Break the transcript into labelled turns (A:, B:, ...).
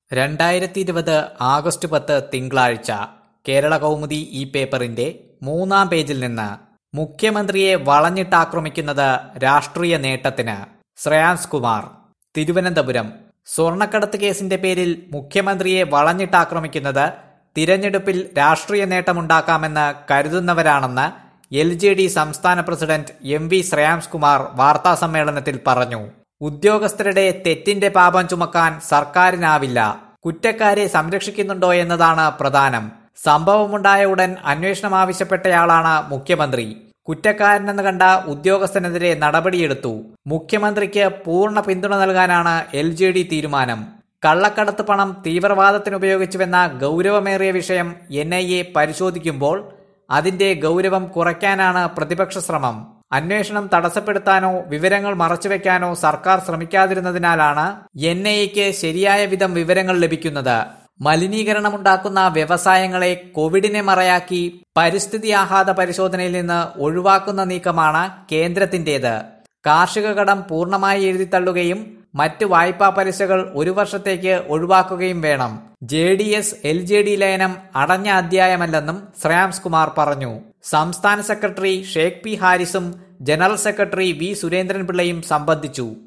A: രണ്ടായിരത്തി ഇരുപത് ആഗസ്റ്റ് പത്ത് തിങ്കളാഴ്ച കേരള കൗമുദി ഈ പേപ്പറിന്റെ മൂന്നാം പേജിൽ നിന്ന് മുഖ്യമന്ത്രിയെ വളഞ്ഞിട്ടാക്രമിക്കുന്നത് രാഷ്ട്രീയ നേട്ടത്തിന് ശ്രേയാംസ് കുമാർ തിരുവനന്തപുരം സ്വർണക്കടത്ത് കേസിന്റെ പേരിൽ മുഖ്യമന്ത്രിയെ വളഞ്ഞിട്ടാക്രമിക്കുന്നത് തിരഞ്ഞെടുപ്പിൽ രാഷ്ട്രീയ നേട്ടമുണ്ടാക്കാമെന്ന് കരുതുന്നവരാണെന്ന് എൽ ജെ ഡി സംസ്ഥാന president M V Shreyams Kumar വാർത്താസമ്മേളനത്തിൽ പറഞ്ഞു ഉദ്യോഗസ്ഥരുടെ തെറ്റിന്റെ പാപം ചുമക്കാൻ സർക്കാരിനാവില്ല കുറ്റക്കാരെ സംരക്ഷിക്കുന്നുണ്ടോ എന്നതാണ് പ്രധാനം സംഭവമുണ്ടായ ഉടൻ അന്വേഷണം ആവശ്യപ്പെട്ടയാളാണ് മുഖ്യമന്ത്രി കുറ്റക്കാരനെന്ന് കണ്ട ഉദ്യോഗസ്ഥനെതിരെ നടപടിയെടുത്തു മുഖ്യമന്ത്രിക്ക് പൂർണ്ണ പിന്തുണ നൽകാനാണ് എൽ ജെ ഡി തീരുമാനം കള്ളക്കടത്ത് പണം തീവ്രവാദത്തിന് ഉപയോഗിച്ചുവെന്ന ഗൗരവമേറിയ വിഷയം എൻ ഐ എ പരിശോധിക്കുമ്പോൾ അതിന്റെ ഗൗരവം കുറയ്ക്കാനാണ് പ്രതിപക്ഷ ശ്രമം അന്വേഷണം തടസ്സപ്പെടുത്താനോ വിവരങ്ങൾ മറച്ചുവെക്കാനോ സർക്കാർ ശ്രമിക്കാതിരുന്നതിനാലാണ് എൻ ഐ എക്ക് ശരിയായ വിധം വിവരങ്ങൾ ലഭിക്കുന്നത് മലിനീകരണമുണ്ടാക്കുന്ന വ്യവസായങ്ങളെ കോവിഡിനെ മറയാക്കി പരിസ്ഥിതി ആഘാത പരിശോധനയിൽ നിന്ന് ഒഴിവാക്കുന്ന നീക്കമാണ് കേന്ദ്രത്തിന്റേത് കാർഷിക കടം പൂർണ്ണമായി എഴുതിത്തള്ളുകയും മറ്റ് വായ്പാ പലിശകൾ ഒരു വർഷത്തേക്ക് ഒഴിവാക്കുകയും വേണം J D S L J D ലയനം അടഞ്ഞ അധ്യായമല്ലെന്നും ശ്രേയാംസ് കുമാർ പറഞ്ഞു സംസ്ഥാന സെക്രട്ടറി ഷേഖ് പി ഹാരിസും ജനറൽ സെക്രട്ടറി വി സുരേന്ദ്രൻപിള്ളയും സംബന്ധിച്ചു